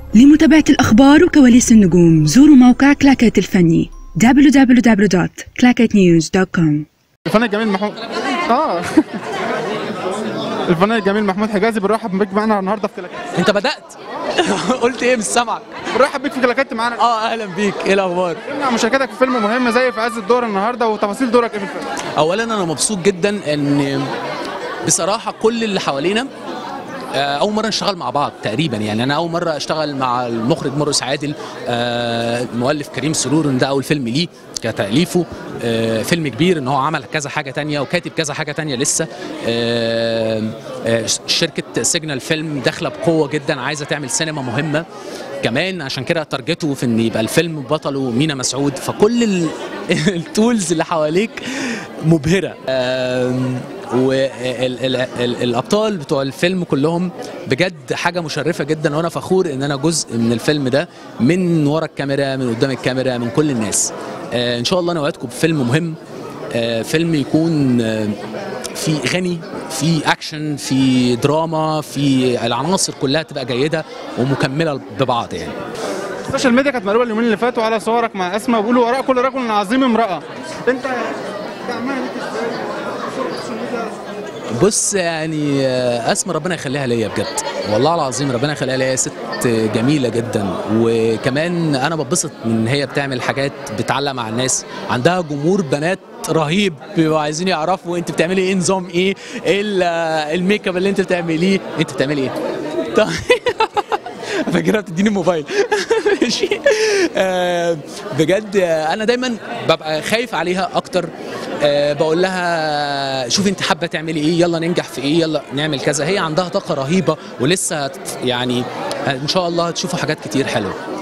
لمتابعة الأخبار وكواليس النجوم زوروا موقع كلاكيت الفني www.clacketnews.com الفنان الجميل محمود اه الفنان الجميل محمود حجازي بنرحب بيك معانا النهارده في كلاكيت انت بدات قلت ايه مش سامعك بنرحب بيك في كلاكيت معانا اه اهلا بيك ايه الاخبار مع مشاركتك في فيلم مهم زي في عز الدور النهارده وتفاصيل دورك ايه في الفيلم اولا انا مبسوط جدا ان بصراحه كل اللي حوالينا آه، اول مره نشتغل مع بعض تقريبا يعني انا اول مره اشتغل مع المخرج مرقس عادل آه، المؤلف كريم سرور ان ده اول فيلم ليه كتاليفه آه، فيلم كبير ان هو عمل كذا حاجه تانية وكاتب كذا حاجه تانية لسه آه، آه، شركه سيجنال فيلم داخله بقوه جدا عايزه تعمل سينما مهمه كمان عشان كده تارجته في ان يبقى الفيلم بطله مينا مسعود فكل ال- التولز اللي حواليك مبهره والابطال بتوع الفيلم كلهم بجد حاجه مشرفه جدا وانا فخور ان انا جزء من الفيلم ده من ورا الكاميرا من قدام الكاميرا من كل الناس آه، ان شاء الله انا وعدكم بفيلم مهم آه، فيلم يكون آه، في غني في اكشن في دراما في العناصر كلها تبقى جيده ومكمله ببعض يعني السوشيال ميديا كانت مقلوبه اليومين اللي فاتوا على صورك مع اسماء وبيقولوا وراء كل رجل عظيم امراه انت دعمها ليك ازاي؟ صورة السوشيال ميديا بص يعني آه، اسماء ربنا يخليها ليا بجد والله العظيم ربنا يخليها ليا ست جميله جدا وكمان انا ببسط من ان هي بتعمل حاجات بتعلق مع الناس عندها جمهور بنات رهيب بيبقوا عايزين يعرفوا انت بتعملي ايه نظام ايه ايه ال- الميك اب اللي انت بتعمليه انت بتعملي ايه طيب فاكرها بتديني الموبايل ماشي آه، بجد آه، انا دايما ببقى خايف عليها اكتر آه، بقول لها شوفي انت حابه تعملي ايه يلا ننجح في ايه يلا نعمل كذا هي عندها طاقه رهيبه ولسه هت- يعني ان شاء الله هتشوفوا حاجات كتير حلوه